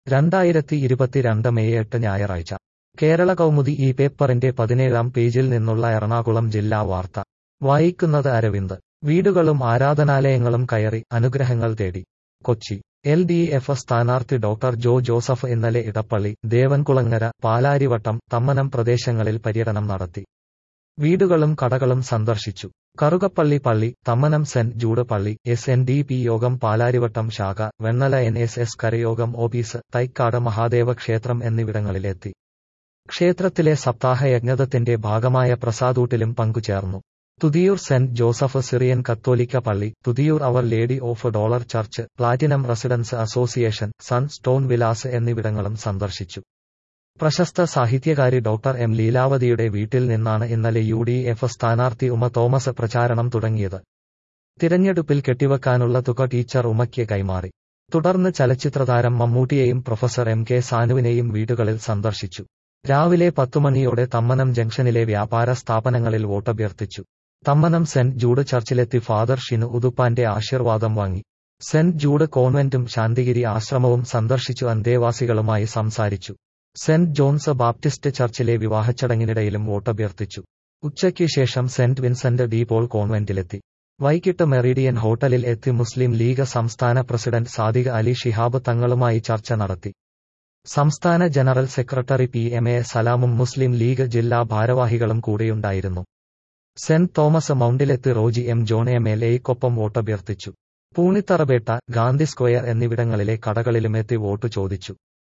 രണ്ടായിരത്തി ഇരുപത്തിരണ്ട് മെയ് എട്ട് ഞായറാഴ്ച കേരള കൗമുദി ഈ പേപ്പറിന്റെ പതിനേഴാം പേജിൽ നിന്നുള്ള എറണാകുളം ജില്ലാ വാർത്ത വായിക്കുന്നത് അരവിന്ദ് വീടുകളും ആരാധനാലയങ്ങളും കയറി അനുഗ്രഹങ്ങൾ തേടി കൊച്ചി എൽ ഡി എഫ് സ്ഥാനാർത്ഥി ഡോക്ടർ ജോ ജോസഫ് ഇന്നലെ ഇടപ്പള്ളി ദേവൻകുളങ്ങര പാലാരിവട്ടം തമ്മനം പ്രദേശങ്ങളിൽ പര്യടനം നടത്തി വീടുകളും കടകളും സന്ദർശിച്ചു കറുകപ്പള്ളി പള്ളി തമ്മനം സെന്റ് ജൂഡ് പള്ളി എസ് എൻ ഡി പി യോഗം പാലാരിവട്ടം ശാഖ വെണ്ണല എൻ എസ് എസ് കരയോഗം ഓഫീസ് തൈക്കാട് മഹാദേവ ക്ഷേത്രം എന്നിവിടങ്ങളിലെത്തി ക്ഷേത്രത്തിലെ സപ്താഹയജ്ഞത്തിന്റെ ഭാഗമായ പ്രസാദൂട്ടിലും പങ്കുചേർന്നു തുതിയൂർ സെന്റ് ജോസഫ് സിറിയൻ കത്തോലിക്ക പള്ളി Thuthiyoor our lady of dolour church platinum residence association sun stone Vilas എന്നിവിടങ്ങളും സന്ദർശിച്ചു പ്രശസ്ത സാഹിത്യകാരി ഡോക്ടർ എം ലീലാവതിയുടെ വീട്ടിൽ നിന്നാണ് ഇന്നലെ യു ഡി എഫ് സ്ഥാനാർത്ഥി ഉമ തോമസ് പ്രചാരണം തുടങ്ങിയത് തിരഞ്ഞെടുപ്പിൽ കെട്ടിവെക്കാനുള്ള തുക ടീച്ചർ ഉമയ്ക്ക് കൈമാറി തുടർന്ന് ചലച്ചിത്രതാരം മമ്മൂട്ടിയെയും പ്രൊഫസർ എം കെ സാനുവിനെയും വീടുകളിൽ സന്ദർശിച്ചു രാവിലെ പത്തുമണിയോടെ തമ്മനം ജംഗ്ഷനിലെ വ്യാപാര സ്ഥാപനങ്ങളിൽ വോട്ടഭ്യർത്ഥിച്ചു തമ്മനം സെന്റ് ജൂഡ് ചർച്ചിലെത്തി ഫാദർ ഷിനു ഉതുപ്പാന്റെ ആശീർവാദം വാങ്ങി സെന്റ് ജൂഡ് കോൺവെന്റും ശാന്തിഗിരി ആശ്രമവും സന്ദർശിച്ചു അന്തേവാസികളുമായി സംസാരിച്ചു സെന്റ് ജോൺസ് ബാപ്റ്റിസ്റ്റ് ചർച്ചിലെ വിവാഹച്ചടങ്ങിനിടയിലും വോട്ടഭ്യർത്ഥിച്ചു ഉച്ചയ്ക്ക് ശേഷം സെന്റ് വിൻസെന്റ് ഡി പോൾ കോൺവെന്റിലെത്തി വൈകിട്ട് മെറീഡിയൻ ഹോട്ടലിൽ എത്തി മുസ്ലിം ലീഗ് സംസ്ഥാന പ്രസിഡന്റ് സാദിഖ് അലി ഷിഹാബ് തങ്ങളുമായി ചർച്ച നടത്തി സംസ്ഥാന general secretary P M A സലാമും മുസ്ലിം ലീഗ് ജില്ലാ ഭാരവാഹികളും കൂടെയുണ്ടായിരുന്നു സെന്റ് തോമസ് മൗണ്ടിലെത്തി Roji M John M L എയ്ക്കൊപ്പം വോട്ടഭ്യർത്ഥിച്ചു പൂണിത്തറപേട്ട ഗാന്ധി സ്ക്വയർ എന്നിവിടങ്ങളിലെ കടകളിലുമെത്തി വോട്ട് ചോദിച്ചു